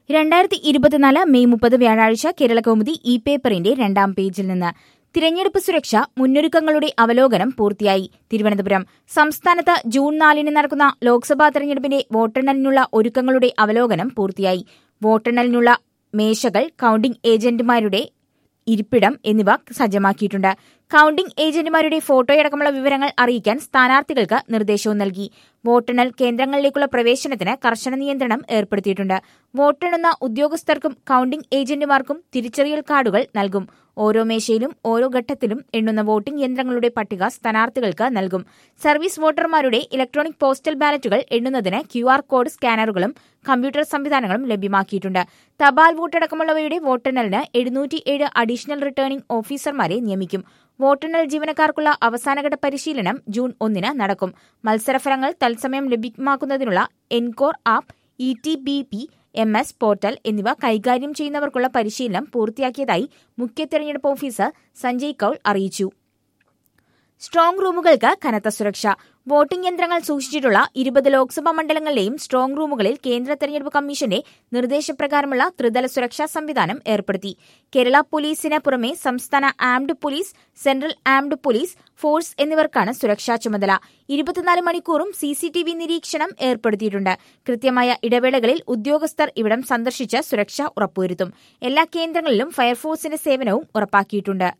രണ്ടായിരത്തി ഇരുപത്തിനാല് മെയ് മുപ്പത് വ്യാഴാഴ്ച കേരള കൗമുദി ഇ പേപ്പറിന്റെ രണ്ടാം പേജിൽ നിന്ന് തിരഞ്ഞെടുപ്പ് സുരക്ഷ മുന്നൊരുക്കങ്ങളുടെ അവലോകനം പൂർത്തിയായി തിരുവനന്തപുരം സംസ്ഥാനത്ത് ജൂൺ നാലിന് നടക്കുന്ന ലോക്സഭാ തെരഞ്ഞെടുപ്പിന്റെ വോട്ടെണ്ണലിനുള്ള ഒരുക്കങ്ങളുടെ അവലോകനം പൂർത്തിയായി വോട്ടെണ്ണലിനുള്ള മേശകൾ കൌണ്ടിംഗ് ഏജന്റുമാരുടെ ഇരിപ്പിടം എന്നിവ സജ്ജമാക്കിയിട്ടുണ്ട് കൌണ്ടിംഗ് ഏജന്റുമാരുടെ ഫോട്ടോയടക്കമുള്ള വിവരങ്ങൾ അറിയിക്കാൻ സ്ഥാനാർത്ഥികൾക്ക് നിർദ്ദേശവും നൽകി വോട്ടെണ്ണൽ കേന്ദ്രങ്ങളിലേക്കുള്ള പ്രവേശനത്തിന് കർശന നിയന്ത്രണം ഏർപ്പെടുത്തിയിട്ടുണ്ട് വോട്ടെണ്ണുന്ന ഉദ്യോഗസ്ഥർക്കും കൌണ്ടിംഗ് ഏജന്റുമാർക്കും തിരിച്ചറിയൽ കാർഡുകൾ നൽകും ഓരോ മേശയിലും ഓരോ ഘട്ടത്തിലും എണ്ണുന്ന വോട്ടിംഗ് യന്ത്രങ്ങളുടെ പട്ടിക സ്ഥാനാർത്ഥികൾക്ക് നൽകും സർവീസ് വോട്ടർമാരുടെ ഇലക്ട്രോണിക് പോസ്റ്റൽ ബാലറ്റുകൾ എണ്ണുന്നതിന് ക്യു ആർ കോഡ് സ്കാനറുകളും കമ്പ്യൂട്ടർ സംവിധാനങ്ങളും ലഭ്യമാക്കിയിട്ടുണ്ട് തപാൽ വോട്ടടക്കമുള്ളവയുടെ വോട്ടെണ്ണലിന് എഴുന്നൂറ്റിയേഴ് അഡീഷണൽ റിട്ടേണിംഗ് ഓഫീസർമാരെ നിയമിക്കും വോട്ടെണ്ണൽ ജീവനക്കാർക്കുള്ള അവസാനഘട്ട പരിശീലനം ജൂൺ ഒന്നിന് നടക്കും മത്സരഫലങ്ങൾ തത്സമയം ലഭ്യമാക്കുന്നതിനുള്ള Encore app E T B P M S portal എന്നിവ കൈകാര്യം ചെയ്യുന്നവർക്കുള്ള പരിശീലനം പൂർത്തിയാക്കിയതായി മുഖ്യ തെരഞ്ഞെടുപ്പ് ഓഫീസർ സഞ്ജയ് കൌൾ അറിയിച്ചു സ്ട്രോങ് റൂമുകൾക്ക് കനത്ത സുരക്ഷ വോട്ടിംഗ് യന്ത്രങ്ങൾ സൂക്ഷിച്ചിട്ടുള്ള ഇരുപത് ലോക്സഭാ മണ്ഡലങ്ങളിലെയും സ്ട്രോങ് റൂമുകളിൽ കേന്ദ്ര തെരഞ്ഞെടുപ്പ് കമ്മീഷന്റെ നിർദ്ദേശപ്രകാരമുള്ള ത്രിതല സുരക്ഷാ സംവിധാനം ഏർപ്പെടുത്തി കേരള പോലീസിന് പുറമെ സംസ്ഥാന armed police central armed police force എന്നിവർക്കാണ് സുരക്ഷാ ചുമതല ഇരുപത്തിനാല് മണിക്കൂറും സിസിടിവി നിരീക്ഷണം ഏർപ്പെടുത്തിയിട്ടുണ്ട് കൃത്യമായ ഇടവേളകളിൽ ഉദ്യോഗസ്ഥർ ഇവിടം സന്ദർശിച്ച് സുരക്ഷ ഉറപ്പുവരുത്തും എല്ലാ കേന്ദ്രങ്ങളിലും ഫയർഫോഴ്സിന്റെ സേവനവും ഉറപ്പാക്കിയിട്ടുണ്ട്